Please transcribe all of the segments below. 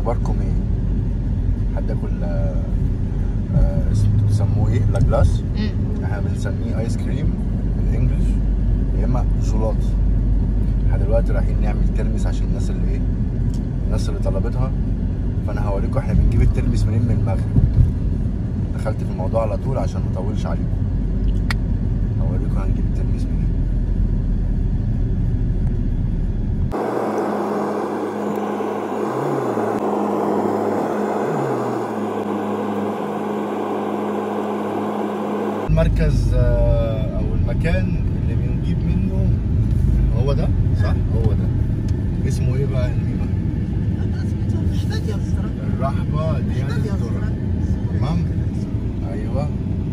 اخباركم ايه حد ياكل آه، آه، اسمه بتسموه ايه لاجلاس احنا بنسميه ايس كريم بالانجلش يا اما جيلاتي احنا دلوقتي رايحين نعمل ترمس عشان الناس اللي ايه الناس اللي طلبتها فانا هوريكم احنا بنجيب الترمس منين من المغرب دخلت في الموضوع على طول عشان ما اطولش عليكم هوريكم هنجيب الترمس منين المركز آه، او المكان اللي بنجيب منه هو ده صح هو ده اسمه ايه بقى الميمة حداد الزرق الرحبة ديال حداد الذرة الزرق تمام ايوه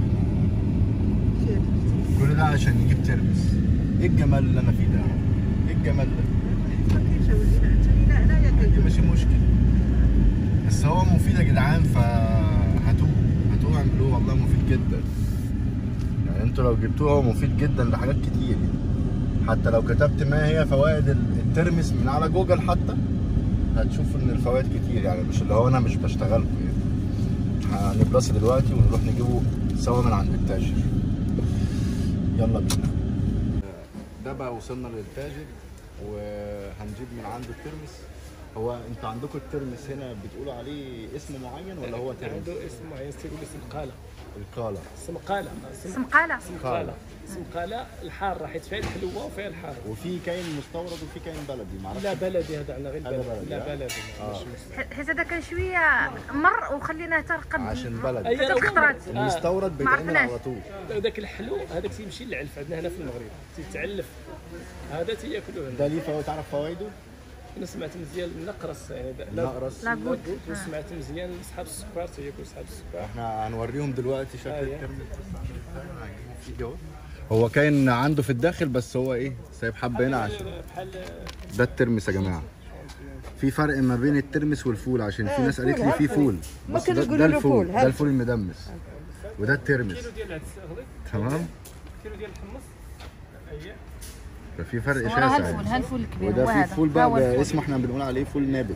كل ده عشان نجيب ترمس ايه الجمال اللي انا فيه ده ايه الجمال ده دي مش مشكلة بس هو مفيد يا جدعان فهاتوه هاتوه اعملوه والله مفيد جدا يعني انتوا لو جبتوه هو مفيد جدا لحاجات كتير يعني. حتى لو كتبت ما هي فوائد الترمس من على جوجل حتى هتشوفوا ان الفوائد كتير يعني مش اللي هو انا مش بشتغلكم يعني هنبلص دلوقتي ونروح نجيبه سوا من عند التاجر يلا بينا ده بقى وصلنا للتاجر وهنجيب من عنده الترمس هو انتوا عندكم الترمس هنا بتقولوا عليه اسم معين ولا هو ترمس؟ عنده اسم معين يقول اسم قاله القالة اسم قاله اسم سمقالة اسم قالة. قاله اسم قاله الحاره حيت فيها الحلوه وفيها الحاره وفي كاين مستورد وفي كاين بلدي معرفش لا بلدي هذا عندنا غير هذا بلدي بلدي، لا آه. بلدي آه. مش مستورد. حيت هذا كان شوية مر وخليناه ترقب عشان بلدي أي حتى راه خطرات. آه. المستورد ما بيتعمل عرفناش. على طول ذاك الحلو هذاك تيمشي للعلف عندنا هنا في المغرب تيتعلف هذا تياكلوه هنا ده ليه فوائد تعرف فوائده؟ انا سمعت مزيان النقرس يعني لا- النقرس. لا جود. لا- وسمعت مزيان اصحاب السكر تياكلوا اصحاب السكر احنا هنوريهم دلوقتي شكل أيوة. الترمس هنجيبه في اهو هو كاين عنده في الداخل بس هو ايه سايب حبه هنا عشان بحال ده الترمس يا جماعه في فرق ما بين الترمس والفول عشان في ناس قالت لي في فول ما بس كانوا ده, ده يقولوا له الفول فول، ده هذا الفول المدمس وده الترمس كيلو ديال العدس اغلق تمام كيلو ديال الحمص اييه ففي فرق وراه شاسع هالفول يعني. هالفول الكبير وده هو في هذا فول ها بقى هو الفول. اسمه احنا بنقول عليه فول نابت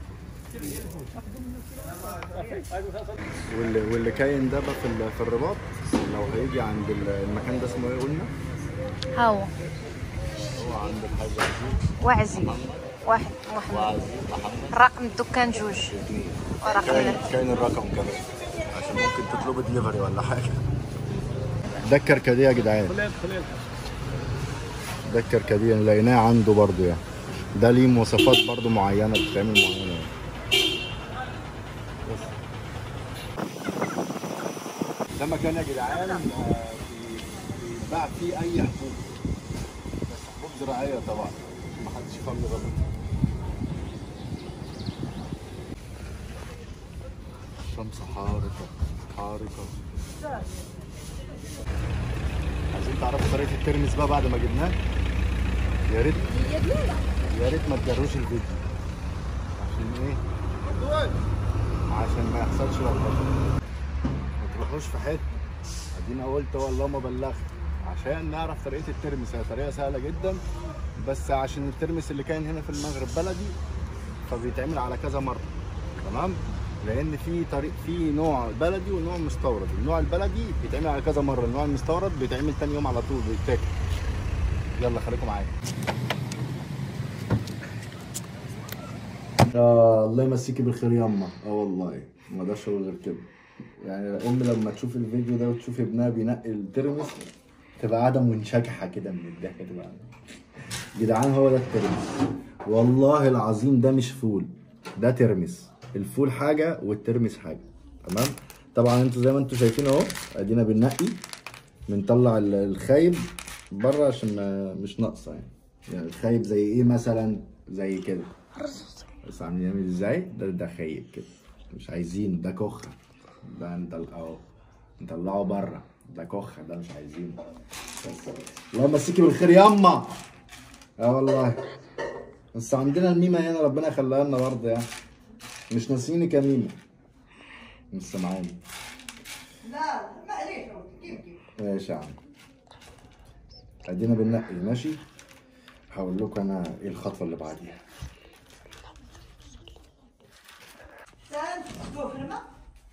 واللي واللي كاين ده بقى في ال- في الرباط لو هيجي عند ال- المكان ده اسمه ايه قلنا؟ ها هو هو عند الحاج عزيز وعزي واحد واحد وعزيز محمد رقم الدكان جوج اثنين ورقم كاين ال- كاين الرقم كمان عشان ممكن تطلبوا دليفري ولا حاجه ده الكركديه يا جدعان خليها خليها ده الكركديه اللي لقيناه عنده برضو يعني ده ليه مواصفات برضو معينه بتتعمل معينه يعني. بس. ده مكان يا جدعان آه، بي- بيتباع فيه اي حبوب بس حبوب زراعيه طبعا ما حدش يفهم غلط الشمس حارقه حارقه عايزين تعرفوا طريقه الترمس بقى بعد ما جبناه يا ريت يا ريت ما تجروش الفيديو عشان ايه عشان ما يحصلش لخبطه ما تروحوش في حته ادينا قلت والله ما بلغت عشان نعرف طريقه الترمس هي طريقه سهله جدا بس عشان الترمس اللي كان هنا في المغرب بلدي فبيتعمل على كذا مره تمام لان في طريق في نوع بلدي ونوع مستورد النوع البلدي بيتعمل على كذا مره النوع المستورد بيتعمل تاني يوم على طول بيتاكل يلا خليكم معايا آه الله يمسيكي بالخير ياما اه والله ما اقدرش اقول غير كده يعني الام لما تشوف الفيديو ده وتشوف ابنها بينقي الترمس تبقى قاعده منشكحه كده من الضحك تبقى جدعان هو ده الترمس والله العظيم ده مش فول ده ترمس الفول حاجه والترمس حاجه تمام طبعا انتوا زي ما انتوا شايفين اهو ادينا بننقي بنطلع ال- الخايب بره عشان ما مش ناقصه يعني يعني الخايب زي ايه مثلا زي كده بس عاملين يعمل ازاي ده ده خايب كده مش عايزينه ده كخه ده انت اهو نطلعه بره ده كخه ده مش عايزينه بس الله يمسيكي بالخير ياما اه والله بس عندنا الميمه هنا ربنا يخليها لنا برضه يعني مش ناسينك يا ميمه مش سامعاني لا معليش كيف كيف ماشي يا عم ادينا بننقي ماشي هقول لكم انا ايه الخطوه اللي بعديها نحطوه في الماء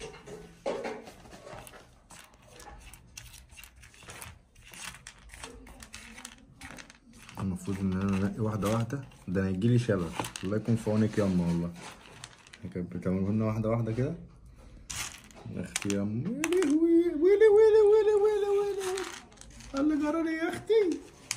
المفروض ان انا انقي واحده واحده ده انا يجيلي شلل الله يكون في عونك ياما والله هي كانت بتعمله لنا واحده واحده كده يا اختي يا ام ويلي ويلي ويلي ويلي ويلي ويلي ويلي اللي جرالي يا اختي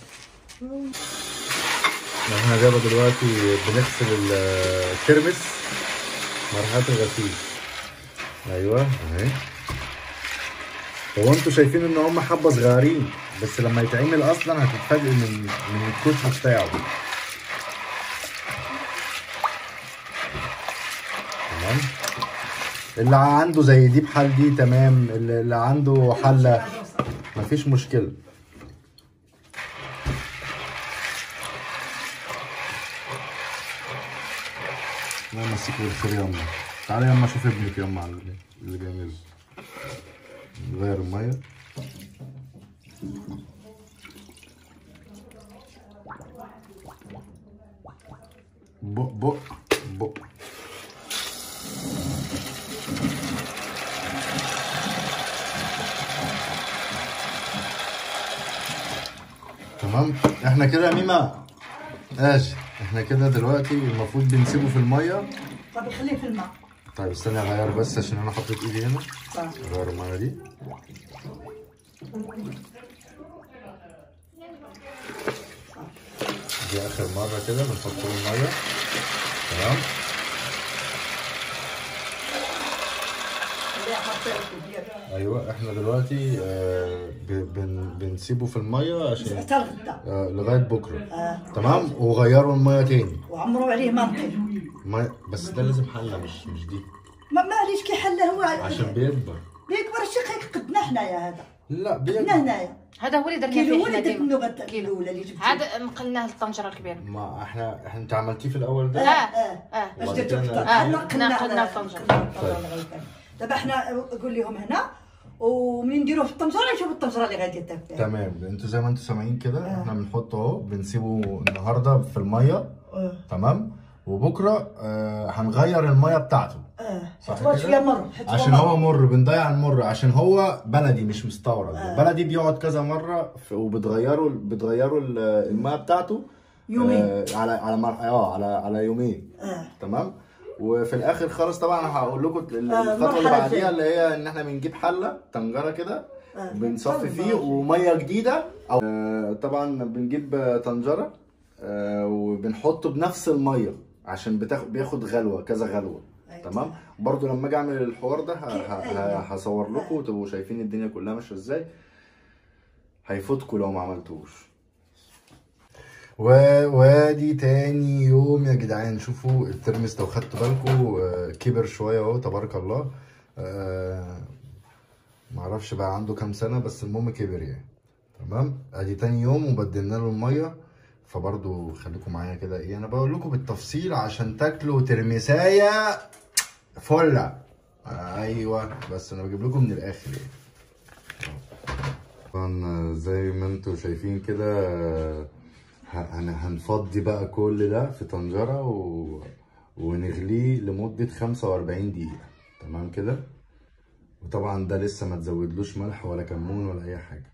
احنا جايبه دلوقتي بنغسل ال- الترمس مرحله الغسيل ايوه اهي هو انتوا شايفين ان هم حبه صغيرين بس لما يتعمل اصلا هتتفاجئ من من الكتر بتاعه تمام اللي عنده زي دي بحال دي تمام اللي اللي عنده حله مفيش مشكله الله يمسيك بالخير يا امه تعالى يا امه شوف ابنك يا امه على اللي اللي بيعمله نغير الميه بق بق بق تمام احنا كده يا ميمة ماشي احنا كده دلوقتي المفروض بنسيبه في الميه طب خليه في الماء طيب استني اغير بس عشان انا حطيت ايدي هنا طيب. اغير الميه دي دي اخر مره كده بنحط له الميه تمام خليه حطيته كبير ايوه احنا دلوقتي آه ب- بن بنسيبه في الميه عشان حتى الغدا آه لغايه بكره آه. تمام وغيروا الميه تاني وعمروا عليه منقل مية بس ده لازم حله مش مش دي ما معليش كي حله هو عشان بيكبر بيكبر الشيخ هيك قدنا حنايا هذا لا قدنا بيكبر هنايا هذا هو اللي درنا كيلو فيه ولا حنا ديك ديما اللغه كيلو. الاولى اللي جبتي هذا نقلناه للطنجره الكبيره ما احنا احنا انت عملتيه في الاول ده اه اه اه اش وبعد درتوا كده في آه، الطنجرة؟ نقلنا قلنا- الطنجرة. قلنا الطنجرة لغاية هنا. دابا حنا قول لهم هنا ومنين نديروه في الطنجره يشوفوا الطنجره اللي غادي يدير فيها تمام انتوا زي ما انتوا سامعين كده احنا بنحطه اهو بنسيبه النهارده في الميه اه تمام وبكره آه هنغير الميه بتاعته اه صح حطوها كده؟ شويه مر حطوها عشان مر. هو مر بنضيع المر عشان هو بلدي مش مستورد البلدي بيقعد كذا مره ف- وبتغيروا بتغيروا ال- الميه بتاعته يومين. آه على على مر... اه على على يومين اه تمام وفي الاخر خالص طبعا هقول لكم ال- آه، الخطوه اللي المرحلة بعديها الجاية. اللي هي ان احنا بنجيب حله طنجره كده آه. بنصفي فيه طيب. وميه جديده أو آه، طبعا بنجيب آه، طنجره آه، وبنحطه بنفس الميه عشان بتاخد بياخد غلوه كذا غلوه أيوة. تمام برضو لما اجي اعمل الحوار ده ه- ه- ه- أيوة. هصور لكم وتبقوا شايفين الدنيا كلها ماشيه ازاي هيفوتكم لو ما عملتوش و... وادي تاني يوم يا جدعان شوفوا الترمس لو خدتوا بالكم آه، كبر شويه اهو تبارك الله آه، معرفش بقى عنده كام سنه بس المهم كبر يعني تمام ادي تاني يوم وبدلنا له الميه فبرضو خليكم معايا كده ايه انا بقول لكم بالتفصيل عشان تاكلوا ترمسايه فله ايوه بس انا بجيب لكم من الاخر يعني طبعا زي ما انتم شايفين كده ه- هن- هنفضي بقى كل ده في طنجرة و... ونغليه لمدة 45 دقيقة تمام كده وطبعا ده لسه ما تزودلوش ملح ولا كمون ولا اي حاجة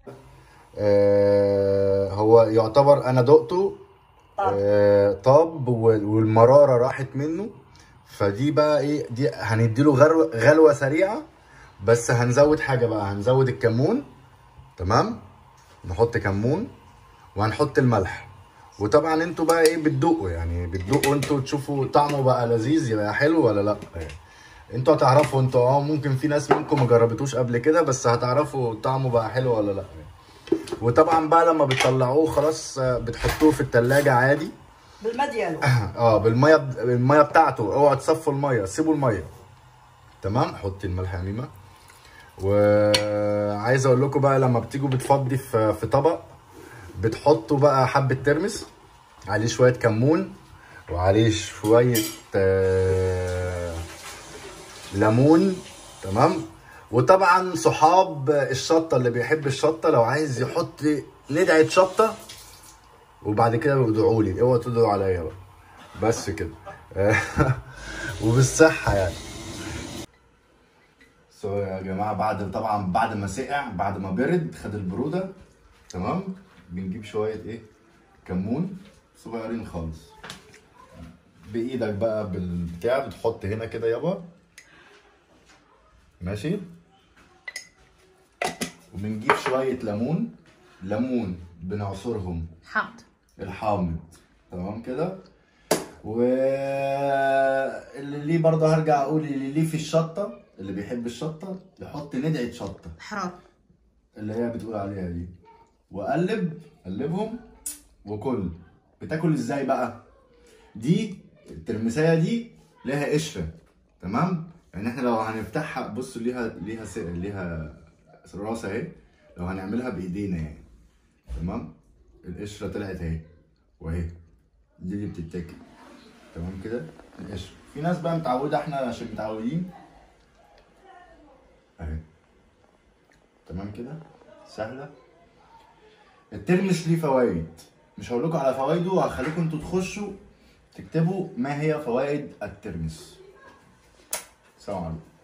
آه هو يعتبر انا دقته آه طاب وال- والمرارة راحت منه فدي بقى ايه دي هنديله غلوة, غلوة سريعة بس هنزود حاجة بقى هنزود الكمون تمام نحط كمون وهنحط الملح وطبعا انتوا بقى ايه بتدوقوا يعني بتدوقوا انتوا تشوفوا طعمه بقى لذيذ يبقى حلو ولا لا يعني. انتوا هتعرفوا انتوا اه ممكن في ناس منكم ما جربتوش قبل كده بس هتعرفوا طعمه بقى حلو ولا لا يعني. وطبعا بقى لما بتطلعوه خلاص آه، بتحطوه في التلاجة عادي بالما ديالو اه بالميه بالميه بتاعته اوعوا تصفوا الميه سيبوا الميه تمام حطي الملح يا ميمه وعايز اقول لكم بقى لما بتيجوا بتفضي في في طبق بتحطوا بقى حبه ترمس عليه شويه كمون وعليه شويه آه ليمون تمام وطبعا صحاب الشطه اللي بيحب الشطه لو عايز يحط ندعه شطه وبعد كده ادعوا لي اوعوا تدعوا عليا بقى بس كده وبالصحه يعني سو يا جماعه بعد طبعا بعد ما سقع بعد ما برد خد البروده تمام بنجيب شويه ايه كمون صغيرين خالص بايدك بقى بالبتاع بتحط هنا كده يابا ماشي وبنجيب شويه ليمون ليمون بنعصرهم حامض الحامض تمام كده واللي ليه برضه هرجع اقول اللي ليه في الشطه اللي بيحب الشطه يحط ندعه شطه حرام اللي هي بتقول عليها دي وقلب قلبهم وكل بتاكل ازاي بقى دي الترمسيه دي ليها قشره تمام يعني احنا لو هنفتحها بصوا ليها ليها س... ليها راس اهي لو هنعملها بايدينا يعني تمام القشره طلعت اهي واهي دي اللي بتتاكل تمام كده القشره في ناس بقى متعوده احنا عشان متعودين اهي تمام كده سهله الترمس ليه فوائد مش هقول لكم على فوائده وهخليكم انتوا تخشوا تكتبوا ما هي فوائد الترمس سلام عليكم